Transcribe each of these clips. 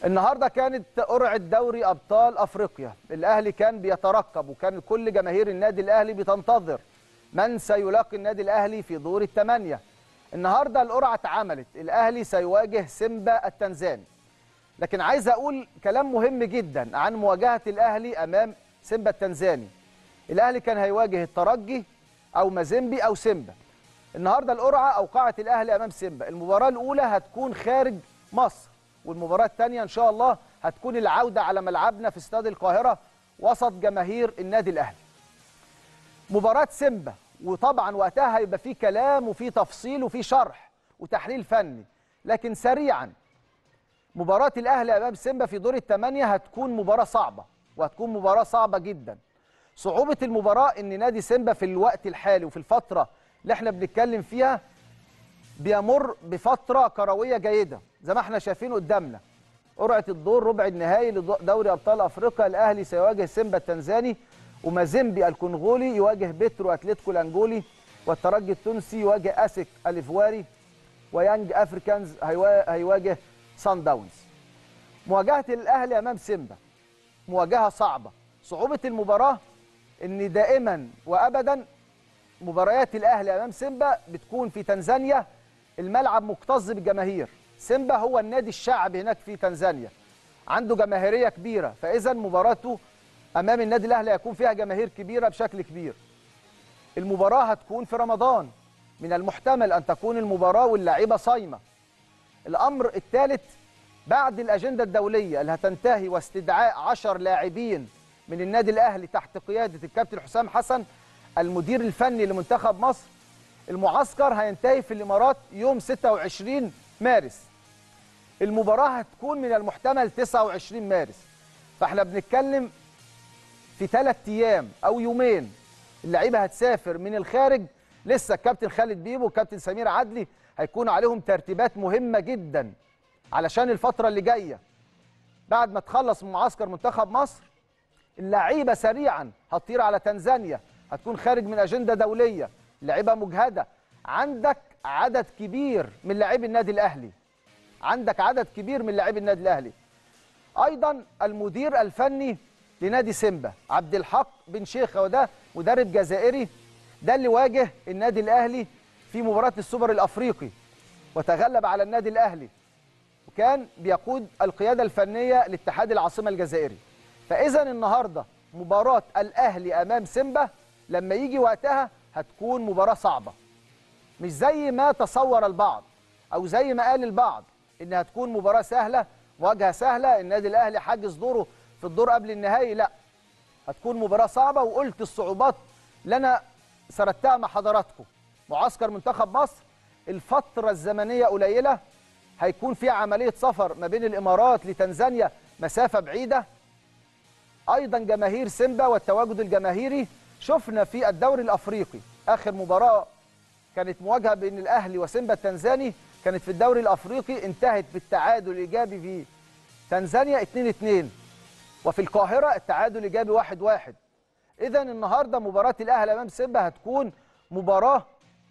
النهارده كانت قرعه دوري ابطال افريقيا الاهلي كان بيترقب وكان كل جماهير النادي الاهلي بتنتظر من سيلاقي النادي الاهلي في دور الثمانيه النهارده القرعه اتعملت الاهلي سيواجه سيمبا التنزاني لكن عايز اقول كلام مهم جدا عن مواجهه الاهلي امام سيمبا التنزاني الاهلي كان هيواجه الترجي او مازيمبي او سيمبا النهارده القرعه اوقعت الاهلي امام سيمبا المباراه الاولى هتكون خارج مصر والمباراه الثانيه ان شاء الله هتكون العوده على ملعبنا في استاد القاهره وسط جماهير النادي الاهلي مباراه سيمبا وطبعا وقتها هيبقى فيه كلام وفيه تفصيل وفيه شرح وتحليل فني لكن سريعا مباراه الاهلي امام سيمبا في دور الثمانيه هتكون مباراه صعبه وهتكون مباراه صعبه جدا صعوبه المباراه ان نادي سيمبا في الوقت الحالي وفي الفتره اللي احنا بنتكلم فيها بيمر بفتره كرويه جيده زي ما احنا شايفين قدامنا قرعه الدور ربع النهائي لدوري ابطال افريقيا الاهلي سيواجه سيمبا التنزاني ومازيمبي الكونغولي يواجه بيترو اتلتيكو الانجولي والترجي التونسي يواجه اسك اليفواري ويانج افريكانز هيواجه سان داونز مواجهه الاهلي امام سيمبا مواجهه صعبه صعوبه المباراه ان دائما وابدا مباريات الاهلي امام سيمبا بتكون في تنزانيا الملعب مكتظ بالجماهير سيمبا هو النادي الشعبي هناك في تنزانيا عنده جماهيريه كبيره فاذا مباراته امام النادي الاهلي هيكون فيها جماهير كبيره بشكل كبير المباراه هتكون في رمضان من المحتمل ان تكون المباراه واللاعيبه صايمه الامر الثالث بعد الاجنده الدوليه اللي هتنتهي واستدعاء 10 لاعبين من النادي الاهلي تحت قياده الكابتن حسام حسن المدير الفني لمنتخب مصر المعسكر هينتهي في الامارات يوم 26 مارس المباراه هتكون من المحتمل 29 مارس فاحنا بنتكلم في ثلاث ايام او يومين اللعيبه هتسافر من الخارج لسه الكابتن خالد بيبو والكابتن سمير عدلي هيكون عليهم ترتيبات مهمه جدا علشان الفتره اللي جايه بعد ما تخلص من معسكر منتخب مصر اللعيبه سريعا هتطير على تنزانيا هتكون خارج من اجنده دوليه لعيبه مجهده عندك عدد كبير من لاعبي النادي الاهلي عندك عدد كبير من لاعبي النادي الاهلي ايضا المدير الفني لنادي سيمبا عبد الحق بن شيخه وده مدرب جزائري ده اللي واجه النادي الاهلي في مباراه السوبر الافريقي وتغلب على النادي الاهلي وكان بيقود القياده الفنيه لاتحاد العاصمه الجزائري فاذا النهارده مباراه الاهلي امام سيمبا لما يجي وقتها هتكون مباراه صعبه مش زي ما تصور البعض او زي ما قال البعض انها هتكون مباراه سهله مواجهه سهله النادي الاهلي حاجز دوره في الدور قبل النهائي لا هتكون مباراه صعبه وقلت الصعوبات اللي انا سردتها مع حضراتكم معسكر منتخب مصر الفتره الزمنيه قليله هيكون في عمليه سفر ما بين الامارات لتنزانيا مسافه بعيده ايضا جماهير سيمبا والتواجد الجماهيري شفنا في الدوري الافريقي اخر مباراه كانت مواجهه بين الاهلي وسيمبا التنزاني كانت في الدوري الافريقي انتهت بالتعادل الايجابي في تنزانيا 2-2 وفي القاهره التعادل ايجابي 1-1 اذا النهارده مباراه الاهلي امام سيمبا هتكون مباراه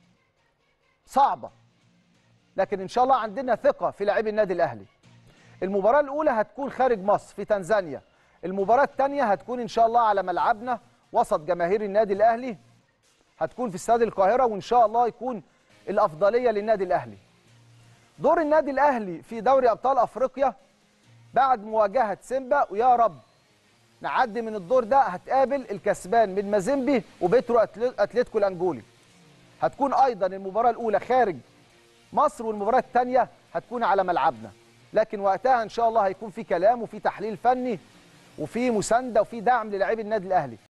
صعبه لكن ان شاء الله عندنا ثقه في لاعبي النادي الاهلي المباراه الاولى هتكون خارج مصر في تنزانيا المباراه الثانيه هتكون ان شاء الله على ملعبنا وسط جماهير النادي الاهلي هتكون في استاد القاهره وان شاء الله يكون الافضليه للنادي الاهلي دور النادي الاهلي في دوري ابطال افريقيا بعد مواجهه سيمبا ويا رب نعدي من الدور ده هتقابل الكسبان من مازيمبي وبيترو اتلتيكو الانجولي هتكون ايضا المباراه الاولى خارج مصر والمباراه الثانيه هتكون على ملعبنا لكن وقتها ان شاء الله هيكون في كلام وفي تحليل فني وفي مسانده وفي دعم للاعبي النادي الاهلي